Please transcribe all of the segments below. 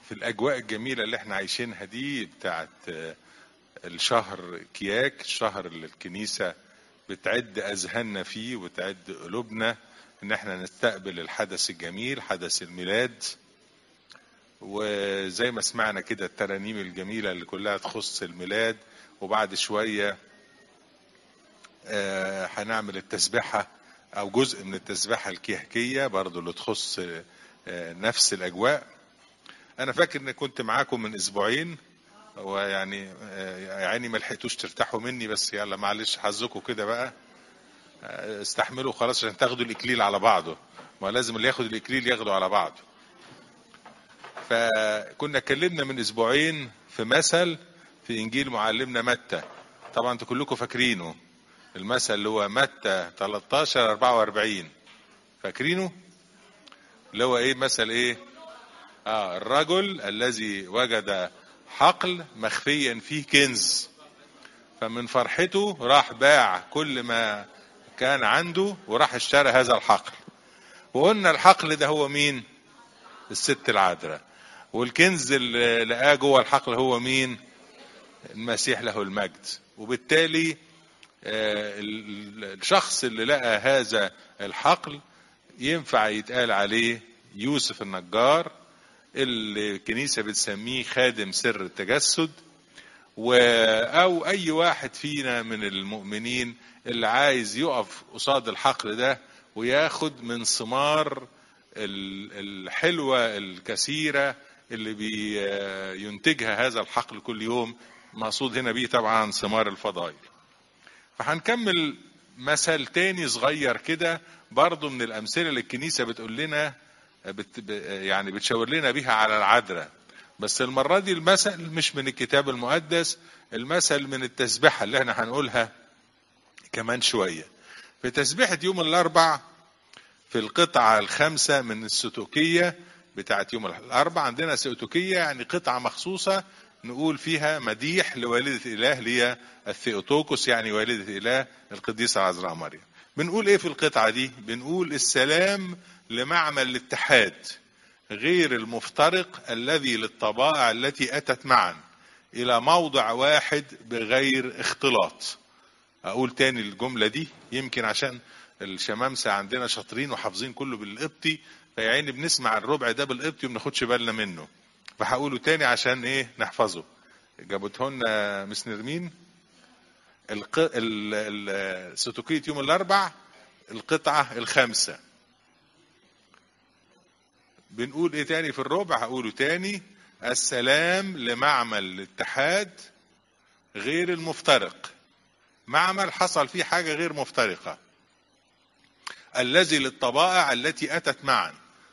في الأجواء الجميلة اللي احنا عايشينها دي بتاعت الشهر كياك الشهر اللي الكنيسة بتعد أذهاننا فيه وتعد قلوبنا إن احنا نستقبل الحدث الجميل حدث الميلاد وزي ما سمعنا كده الترانيم الجميلة اللي كلها تخص الميلاد وبعد شوية آه، هنعمل التسبحة أو جزء من التسبحة الكيهكية برضو اللي تخص آه، نفس الأجواء أنا فاكر إن كنت معاكم من أسبوعين ويعني آه، يعني ما لحقتوش ترتاحوا مني بس يلا معلش حظكم كده بقى آه، استحملوا خلاص عشان تاخدوا الإكليل على بعضه ما لازم اللي ياخد الإكليل ياخده على بعضه فكنا اتكلمنا من اسبوعين في مثل في انجيل معلمنا متى طبعا انتوا كلكم فاكرينه المثل اللي هو متى 13 44 فاكرينه اللي هو ايه مثل ايه اه الرجل الذي وجد حقل مخفيا فيه كنز فمن فرحته راح باع كل ما كان عنده وراح اشترى هذا الحقل وقلنا الحقل ده هو مين الست العذراء والكنز اللي لقاه جوه الحقل هو مين المسيح له المجد وبالتالي آه، ال- ال- الشخص اللي لقى هذا الحقل ينفع يتقال عليه يوسف النجار اللي الكنيسة بتسميه خادم سر التجسد و او اي واحد فينا من المؤمنين اللي عايز يقف قصاد الحقل ده وياخد من ثمار ال- الحلوة الكثيرة اللي بينتجها هذا الحقل كل يوم مقصود هنا بيه طبعا ثمار الفضائل فهنكمل مثل تاني صغير كده برضو من الأمثلة اللي الكنيسة بتقول لنا بت ب- يعني بتشاور لنا بيها على العذراء بس المرة دي المثل مش من الكتاب المقدس المثل من التسبحة اللي احنا هنقولها كمان شوية في تسبيحة يوم الأربع في القطعة الخامسة من الستوكية بتاعت يوم الأربع عندنا ستوكية يعني قطعة مخصوصة نقول فيها مديح لوالدة الإله ليا الثيوتوكوس يعني والدة الإله القديسة العذراء مريم بنقول إيه في القطعة دي بنقول السلام لمعمل الاتحاد غير المفترق الذي للطبائع التي أتت معا إلى موضع واحد بغير اختلاط اقول تاني الجمله دي يمكن عشان الشمامسه عندنا شاطرين وحافظين كله بالقبطي فيعني بنسمع الربع ده بالقبطي وما بناخدش بالنا منه فهقوله تاني عشان ايه نحفظه جابته لنا مس نرمين الق... ال... ال... ستوكية يوم الاربع القطعه الخامسه بنقول ايه تاني في الربع هقوله تاني السلام لمعمل الاتحاد غير المفترق معمل حصل فيه حاجة غير مفترقة الذي للطبائع التي أتت معا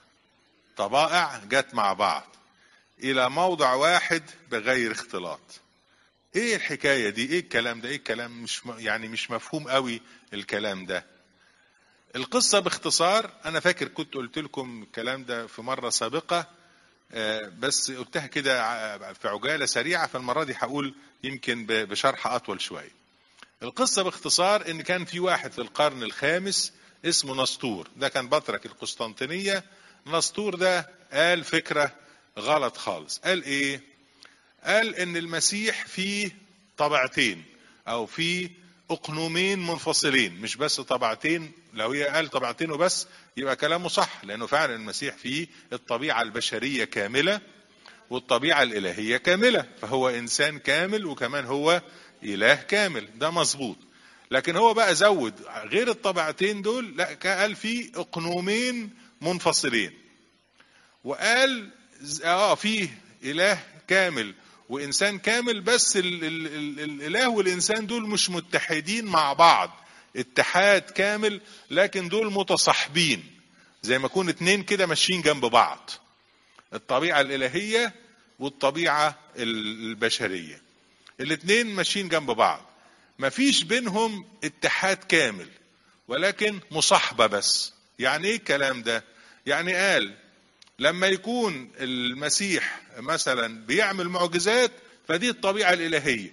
طبائع جت مع بعض إلى موضع واحد بغير اختلاط ايه الحكاية دي ايه الكلام ده ايه الكلام مش م- يعني مش مفهوم قوي الكلام ده القصة باختصار انا فاكر كنت قلت لكم الكلام ده في مرة سابقة آه، بس قلتها كده ع- في عجالة سريعة فالمرة دي هقول يمكن ب- بشرح اطول شوية القصة باختصار ان كان في واحد في القرن الخامس اسمه نسطور ده كان بطرك القسطنطينية نسطور ده قال فكرة غلط خالص قال ايه قال ان المسيح فيه طبعتين او فيه اقنومين منفصلين مش بس طبعتين لو هي قال طبعتين وبس يبقى كلامه صح لانه فعلا المسيح فيه الطبيعة البشرية كاملة والطبيعة الإلهية كاملة فهو إنسان كامل وكمان هو إله كامل ده مظبوط لكن هو بقى زود غير الطبيعتين دول لا قال في اقنومين منفصلين وقال ز- اه فيه اله كامل وانسان كامل بس ال ال ال الاله والانسان دول مش متحدين مع بعض اتحاد كامل لكن دول متصاحبين زي ما يكون اتنين كده ماشيين جنب بعض الطبيعة الإلهية والطبيعة ال- البشرية الاتنين ماشيين جنب بعض مفيش بينهم اتحاد كامل ولكن مصاحبة بس يعني ايه الكلام ده يعني قال لما يكون المسيح مثلا بيعمل معجزات فدي الطبيعة الإلهية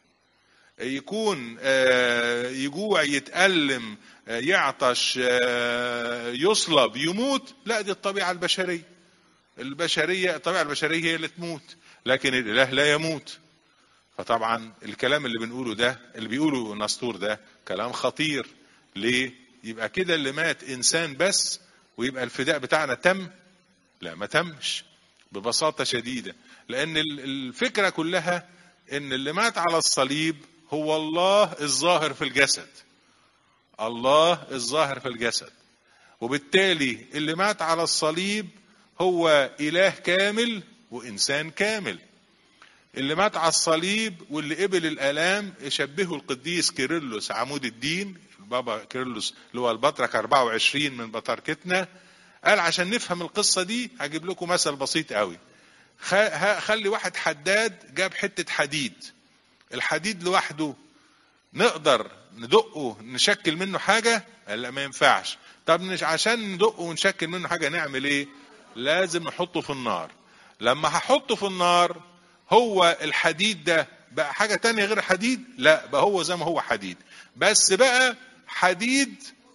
يكون آه، يجوع يتألم آه، يعطش آه، يصلب يموت لا دي الطبيعة البشرية البشريه الطبيعه البشريه هي اللي تموت لكن الاله لا يموت فطبعا الكلام اللي بنقوله ده اللي بيقوله نسطور ده كلام خطير ليه يبقى كده اللي مات انسان بس ويبقى الفداء بتاعنا تم لا ما تمش ببساطه شديده لان الفكره كلها ان اللي مات على الصليب هو الله الظاهر في الجسد الله الظاهر في الجسد وبالتالي اللي مات على الصليب هو اله كامل وانسان كامل اللي مات على الصليب واللي قبل الالام يشبهه القديس كيرلس عمود الدين بابا كيرلس اللي هو البطرك 24 من بطركتنا قال عشان نفهم القصه دي هجيب لكم مثل بسيط قوي خلي واحد حداد جاب حته حديد الحديد لوحده نقدر ندقه نشكل منه حاجه قال لا ما ينفعش طب عشان ندقه ونشكل منه حاجه نعمل ايه لازم نحطه في النار لما هحطه في النار هو الحديد ده بقى حاجة تانية غير حديد لا بقى هو زي ما هو حديد بس بقى حديد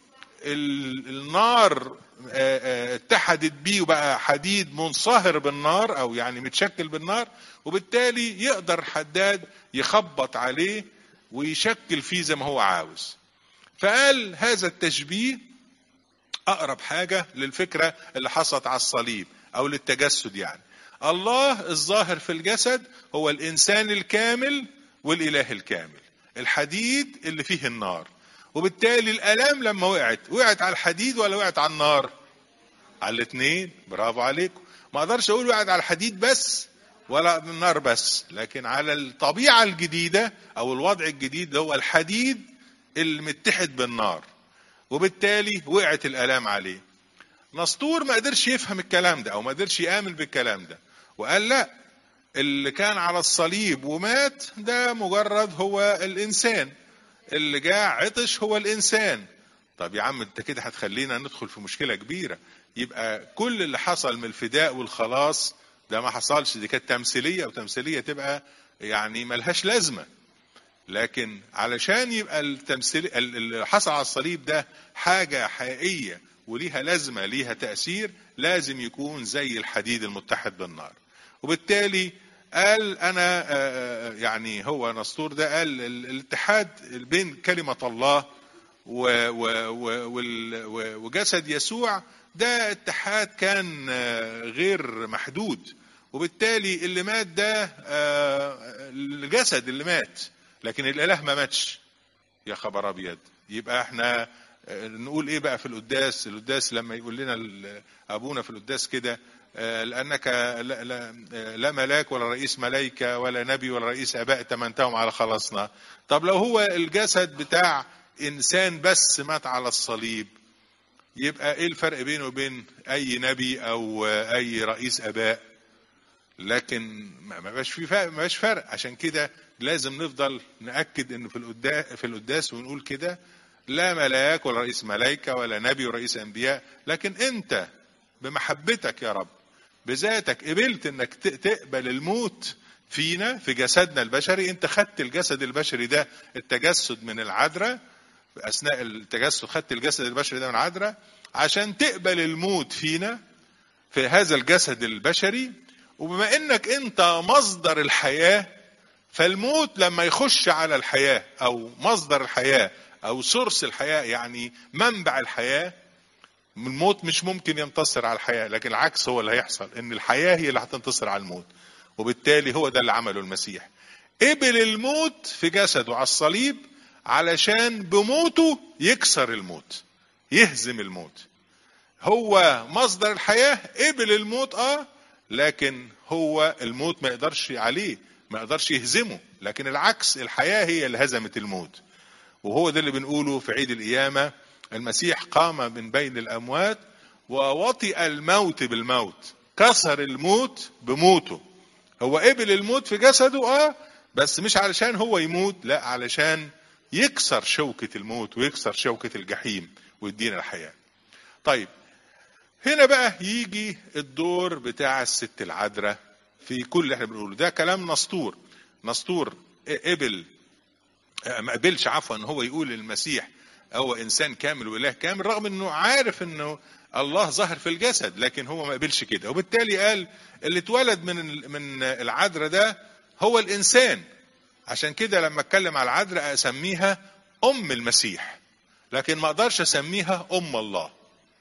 النار اتحدت بيه وبقى حديد منصهر بالنار او يعني متشكل بالنار وبالتالي يقدر حداد يخبط عليه ويشكل فيه زي ما هو عاوز فقال هذا التشبيه اقرب حاجه للفكره اللي حصلت على الصليب او للتجسد يعني الله الظاهر في الجسد هو الانسان الكامل والاله الكامل الحديد اللي فيه النار وبالتالي الالام لما وقعت وقعت على الحديد ولا وقعت على النار على الاثنين برافو عليكم ما اقدرش اقول وقعت على الحديد بس ولا النار بس لكن على الطبيعه الجديده او الوضع الجديد اللي هو الحديد المتحد بالنار وبالتالي وقعت الالام عليه نسطور ما قدرش يفهم الكلام ده او ما قدرش يامن بالكلام ده وقال لا اللي كان على الصليب ومات ده مجرد هو الانسان اللي جاء عطش هو الانسان طب يا عم انت كده هتخلينا ندخل في مشكله كبيره يبقى كل اللي حصل من الفداء والخلاص ده ما حصلش دي كانت تمثيليه وتمثيليه تبقى يعني ملهاش لازمه لكن علشان يبقى التمثيل اللي حصل على الصليب ده حاجه حقيقيه وليها لازمه ليها تاثير لازم يكون زي الحديد المتحد بالنار وبالتالي قال انا يعني هو نسطور ده قال الاتحاد بين كلمه الله وجسد يسوع ده اتحاد كان غير محدود وبالتالي اللي مات ده الجسد اللي مات لكن الاله ما ماتش يا خبر ابيض يبقى احنا نقول ايه بقى في القداس القداس لما يقول لنا ابونا في القداس كده لانك لا, لا, لا ملاك ولا رئيس ملائكه ولا نبي ولا رئيس اباء تمنتهم على خلاصنا طب لو هو الجسد بتاع انسان بس مات على الصليب يبقى ايه الفرق بينه وبين اي نبي او اي رئيس اباء لكن ما بقاش في فرق ما بقاش فرق عشان كده لازم نفضل ناكد انه في القداس في القداس ونقول كده لا ملاك ولا رئيس ملائكه ولا نبي ورئيس انبياء لكن انت بمحبتك يا رب بذاتك قبلت انك تقبل الموت فينا في جسدنا البشري انت خدت الجسد البشري ده التجسد من العذراء اثناء التجسد خدت الجسد البشري ده من العذراء عشان تقبل الموت فينا في هذا الجسد البشري وبما انك انت مصدر الحياه فالموت لما يخش على الحياه او مصدر الحياه او سورس الحياه يعني منبع الحياه الموت مش ممكن ينتصر على الحياه لكن العكس هو اللي هيحصل ان الحياه هي اللي هتنتصر على الموت وبالتالي هو ده اللي عمله المسيح قبل الموت في جسده على الصليب علشان بموته يكسر الموت يهزم الموت هو مصدر الحياه قبل الموت اه لكن هو الموت ما يقدرش عليه ما يقدرش يهزمه لكن العكس الحياه هي اللي هزمت الموت وهو ده اللي بنقوله في عيد القيامه المسيح قام من بين الاموات ووطئ الموت بالموت كسر الموت بموته هو قبل الموت في جسده اه بس مش علشان هو يموت لا علشان يكسر شوكة الموت ويكسر شوكة الجحيم ويدينا الحياة طيب هنا بقى يجي الدور بتاع الست العذراء في كل اللي احنا بنقوله ده كلام نسطور نسطور قبل ما قبلش عفوا ان هو يقول للمسيح هو انسان كامل واله كامل رغم انه عارف انه الله ظهر في الجسد لكن هو ما قبلش كده وبالتالي قال اللي اتولد من من العذراء ده هو الانسان عشان كده لما اتكلم على العذراء اسميها ام المسيح لكن ما اقدرش اسميها ام الله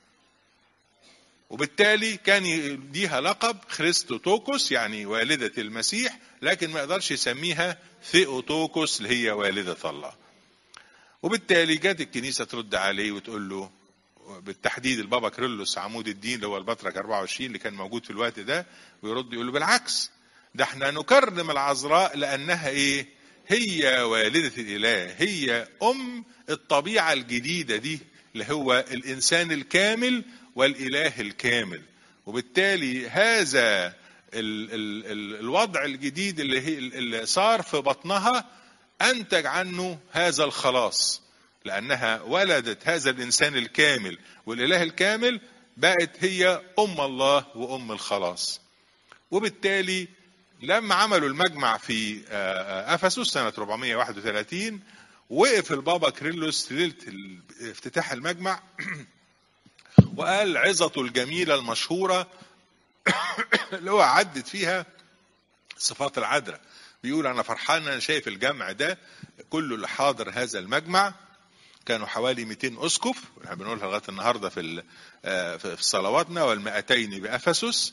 وبالتالي كان يديها لقب خريستوتوكوس يعني والدة المسيح لكن ما يقدرش يسميها ثيوتوكوس اللي هي والدة الله وبالتالي جت الكنيسة ترد عليه وتقول له بالتحديد البابا كريلوس عمود الدين اللي هو البطرك 24 اللي كان موجود في الوقت ده ويرد يقول له بالعكس ده احنا نكرم العذراء لانها ايه هي والدة الاله هي ام الطبيعة الجديدة دي اللي هو الانسان الكامل والاله الكامل وبالتالي هذا ال ال ال الوضع الجديد اللي, هي اللي صار في بطنها انتج عنه هذا الخلاص لانها ولدت هذا الانسان الكامل والاله الكامل بقت هي ام الله وام الخلاص وبالتالي لما عملوا المجمع في افسس سنه 431 وقف البابا كريلوس ليله افتتاح المجمع وقال عظته الجميله المشهوره اللي هو عدت فيها صفات العذراء بيقول انا فرحان انا شايف الجمع ده كله اللي حاضر هذا المجمع كانوا حوالي 200 اسقف احنا بنقولها لغايه النهارده في في صلواتنا والمئتين بافسس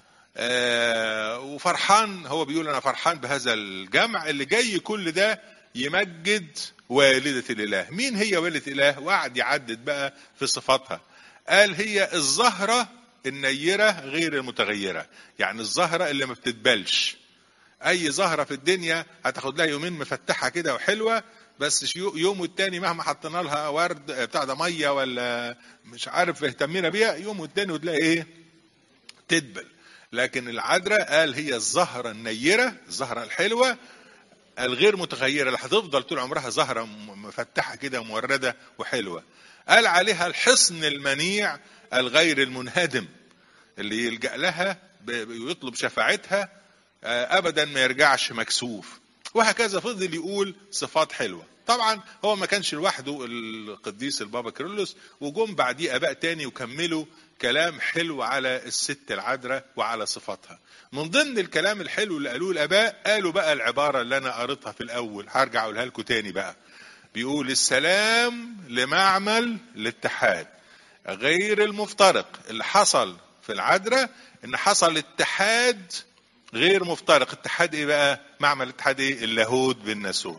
وفرحان هو بيقول انا فرحان بهذا الجمع اللي جاي كل ده يمجد والدة الإله مين هي والدة الإله وقعد يعدد بقى في صفاتها قال هي الزهرة النيرة غير المتغيرة يعني الزهرة اللي ما بتتبلش أي زهرة في الدنيا هتاخد لها يومين مفتحة كده وحلوة بس يوم والتاني مهما حطينا لها ورد بتاع ده ميه ولا مش عارف اهتمينا بيها يوم والتاني وتلاقي ايه تدبل لكن العذراء قال هي الزهرة النيرة الزهرة الحلوة الغير متغيرة اللي هتفضل طول عمرها زهرة مفتحة كده موردة وحلوة قال عليها الحصن المنيع الغير المنهدم اللي يلجأ لها ويطلب شفاعتها ابدا ما يرجعش مكسوف وهكذا فضل يقول صفات حلوه طبعا هو ما كانش لوحده القديس البابا كيرلس وجم بعديه اباء تاني وكملوا كلام حلو على الست العذراء وعلى صفاتها من ضمن الكلام الحلو اللي قالوه الاباء قالوا بقى العباره اللي انا قريتها في الاول هرجع اقولها لكم تاني بقى بيقول السلام لمعمل الاتحاد غير المفترق اللي حصل في العذراء ان حصل اتحاد غير مفترق اتحاد ايه بقى معمل اتحاد ايه اللاهوت بالناسوت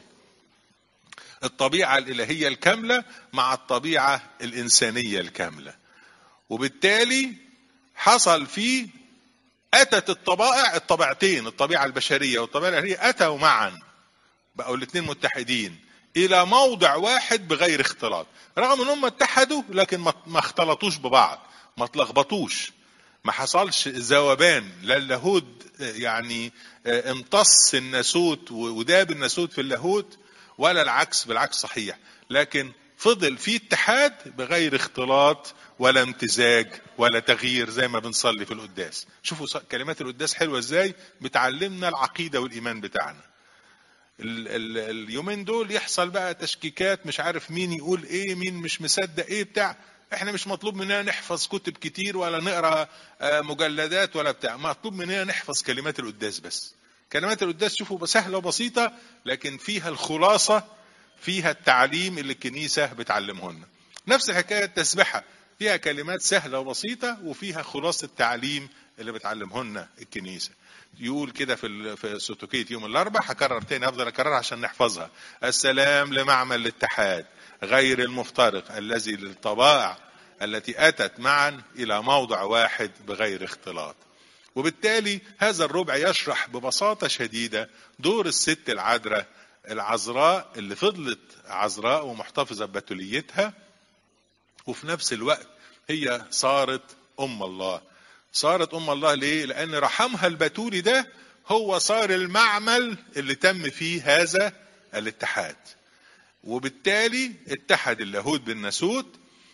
الطبيعة الإلهية الكاملة مع الطبيعة الإنسانية الكاملة وبالتالي حصل فيه أتت الطبائع الطبيعتين الطبيعة البشرية والطبيعة الإلهية أتوا معا بقوا الاثنين متحدين إلى موضع واحد بغير اختلاط رغم ان هم اتحدوا لكن ما اختلطوش ببعض ما تلخبطوش ما حصلش ذوبان لا اللاهوت يعني امتص الناسوت وداب الناسوت في اللاهوت ولا العكس بالعكس صحيح لكن فضل في اتحاد بغير اختلاط ولا امتزاج ولا تغيير زي ما بنصلي في القداس شوفوا كلمات القداس حلوه ازاي بتعلمنا العقيده والايمان بتاعنا ال ال اليومين دول يحصل بقى تشكيكات مش عارف مين يقول ايه مين مش مصدق ايه بتاع احنا مش مطلوب مننا نحفظ كتب كتير ولا نقرا مجلدات ولا بتاع مطلوب مننا نحفظ كلمات القداس بس كلمات القداس شوفوا سهله وبسيطه لكن فيها الخلاصه فيها التعليم اللي الكنيسه بتعلمه لنا نفس الحكايه التسبحه فيها كلمات سهله وبسيطه وفيها خلاصه التعليم اللي بتعلمه لنا الكنيسه يقول كده في في سوتوكيت يوم الاربعاء هكرر تاني افضل اكررها عشان نحفظها السلام لمعمل الاتحاد غير المفترق الذي للطبائع التي اتت معا الى موضع واحد بغير اختلاط وبالتالي هذا الربع يشرح ببساطة شديدة دور الست العذراء العذراء اللي فضلت عذراء ومحتفظة ببتوليتها وفي نفس الوقت هي صارت أم الله صارت أم الله ليه؟ لأن رحمها البتولي ده هو صار المعمل اللي تم فيه هذا الاتحاد وبالتالي اتحد اللاهوت بالناسوت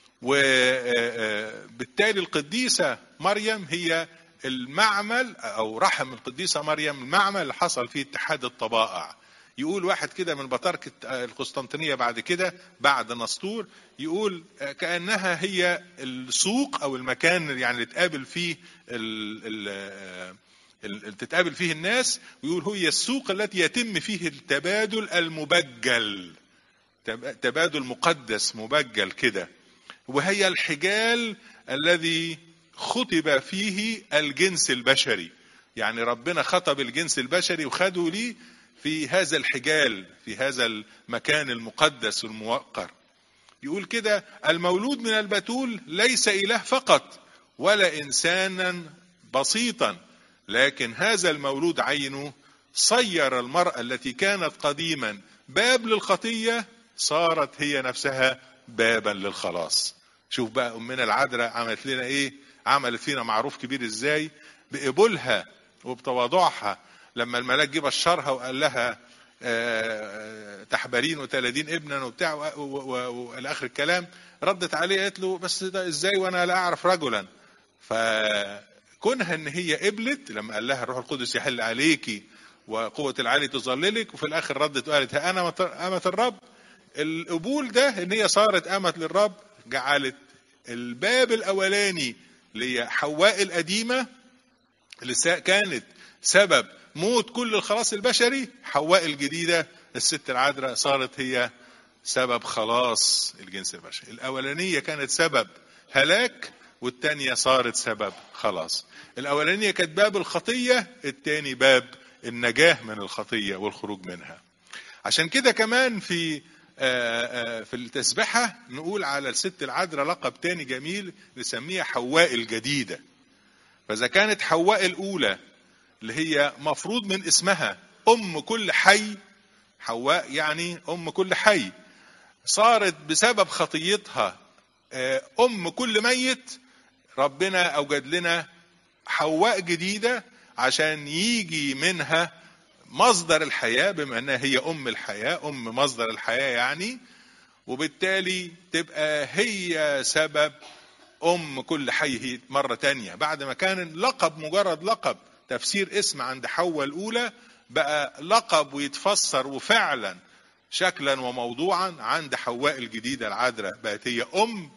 وبالتالي القديسة مريم هي المعمل او رحم القديسه مريم المعمل اللي حصل فيه اتحاد الطبائع يقول واحد كده من بطاركة القسطنطينية بعد كده بعد نسطور يقول كأنها هي السوق أو المكان يعني اللي تقابل فيه ال ال ال- تتقابل فيه الناس ويقول هي السوق التي يتم فيه التبادل المبجل تب- تبادل مقدس مبجل كده وهي الحجال الذي خطب فيه الجنس البشري يعني ربنا خطب الجنس البشري وخده ليه في هذا الحجال في هذا المكان المقدس الموقر يقول كده المولود من البتول ليس إله فقط ولا إنسانا بسيطا لكن هذا المولود عينه صير المرأة التي كانت قديما باب للخطية صارت هي نفسها بابا للخلاص شوف بقى أمنا العذراء عملت لنا إيه عملت فينا معروف كبير إزاي بقبولها وبتواضعها لما الملاك جه بشرها وقال لها آه، تحبرين وتلدين ابنا وبتاع و- و- و- والى اخر الكلام ردت عليه قالت له بس ده ازاي وانا لا اعرف رجلا فكونها ان هي قبلت لما قال لها الروح القدس يحل عليكي وقوة العالي تظللك وفي الاخر ردت وقالت ها انا امة الرب القبول ده ان هي صارت امة للرب جعلت الباب الاولاني اللي هي حواء القديمه اللي سا- كانت سبب موت كل الخلاص البشري حواء الجديدة الست العذراء صارت هي سبب خلاص الجنس البشري الأولانية كانت سبب هلاك والتانية صارت سبب خلاص الأولانية كانت باب الخطية التاني باب النجاة من الخطية والخروج منها عشان كده كمان في آه، آه، في التسبحة نقول على الست العذراء لقب تاني جميل نسميها حواء الجديدة فإذا كانت حواء الأولى اللي هي مفروض من اسمها أم كل حي حواء يعني أم كل حي صارت بسبب خطيتها آه، أم كل ميت ربنا أوجد لنا حواء جديدة عشان يجي منها مصدر الحياة بما أنها هي أم الحياة أم مصدر الحياة يعني وبالتالي تبقى هي سبب أم كل حي مرة تانية بعد ما كان لقب مجرد لقب تفسير اسم عند حواء الأولى بقى لقب ويتفسر وفعلا شكلا وموضوعا عند حواء الجديدة العذراء بقت هي أم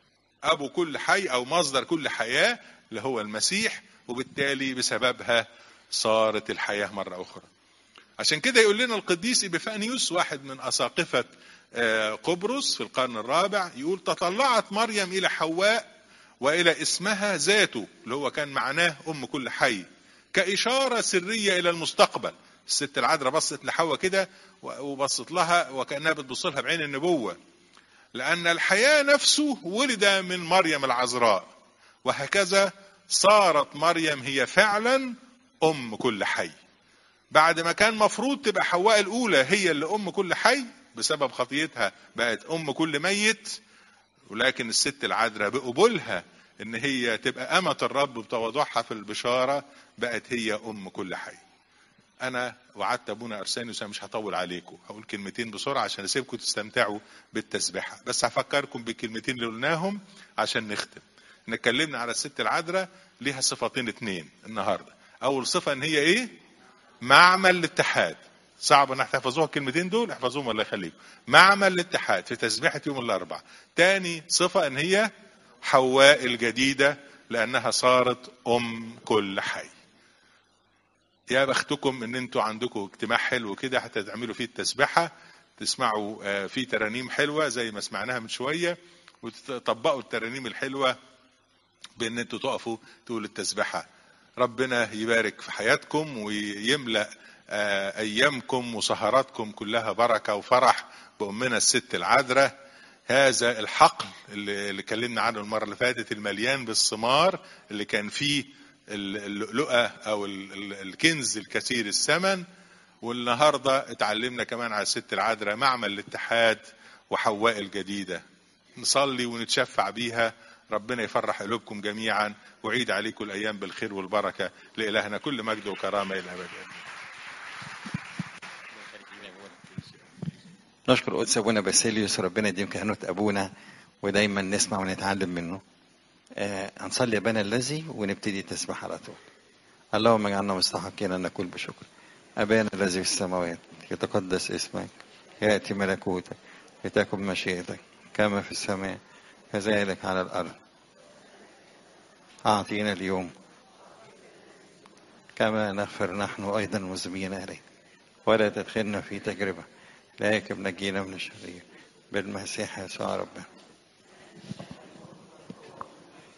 أبو كل حي أو مصدر كل حياة اللي هو المسيح وبالتالي بسببها صارت الحياة مرة أخرى عشان كده يقول لنا القديس إبيفانيوس واحد من أساقفة آه، قبرص في القرن الرابع يقول تطلعت مريم إلى حواء وإلى اسمها ذاته اللي هو كان معناه أم كل حي كإشارة سرية إلى المستقبل الست العذراء بصت لحواء كده وبصت لها وكأنها بتبص لها بعين النبوة لأن الحياة نفسه ولد من مريم العذراء وهكذا صارت مريم هي فعلا أم كل حي بعد ما كان مفروض تبقى حواء الأولى هي اللي أم كل حي بسبب خطيتها بقت أم كل ميت ولكن الست العذراء بقبولها ان هي تبقى أمة الرب بتواضعها في البشارة بقت هي أم كل حي أنا وعدت أبونا أرسانيوس أنا مش هطول عليكم هقول كلمتين بسرعة عشان أسيبكم تستمتعوا بالتسبيحة بس هفكركم بالكلمتين اللي قلناهم عشان نختم نتكلمنا على الست العذراء ليها صفتين اتنين النهاردة أول صفة إن هي إيه معمل الاتحاد صعب ان تحفظوها الكلمتين دول احفظوهم الله يخليكم معمل الاتحاد في تسبيحة يوم الاربعاء تاني صفة ان هي حواء الجديدة لانها صارت ام كل حي يا بختكم ان انتوا عندكم اجتماع حلو كده حتى تعملوا فيه التسبيحة تسمعوا آه، فيه ترانيم حلوة زي ما سمعناها من شوية وتطبقوا الترانيم الحلوة بان انتوا تقفوا تقولوا التسبيحة ربنا يبارك في حياتكم ويملأ آه، ايامكم وسهراتكم كلها بركه وفرح بامنا الست العذراء هذا الحقل اللي اللي اتكلمنا عنه المره اللي فاتت المليان بالثمار اللي كان فيه اللؤلؤه او ال- ال- الكنز الكثير الثمن والنهارده اتعلمنا كمان على الست العذراء معمل الاتحاد وحواء الجديده نصلي ونتشفع بيها ربنا يفرح قلوبكم جميعا وعيد عليكم الايام بالخير والبركه لالهنا كل مجد وكرامه الى الابد نشكر قدس ابونا باسيليوس ربنا يديم كهنوت ابونا ودايما نسمع ونتعلم منه آه هنصلي ابانا الذي ونبتدي تسبح على طول اللهم اجعلنا مستحقين ان نقول بشكر ابانا الذي في السماوات يتقدس اسمك يأتي ملكوتك لتكن مشيئتك كما في السماء كذلك على الأرض أعطينا اليوم كما نغفر نحن أيضا مذنبين إليك ولا تدخلنا في تجربة لكن نجينا من الشرير بالمسيح يسوع ربنا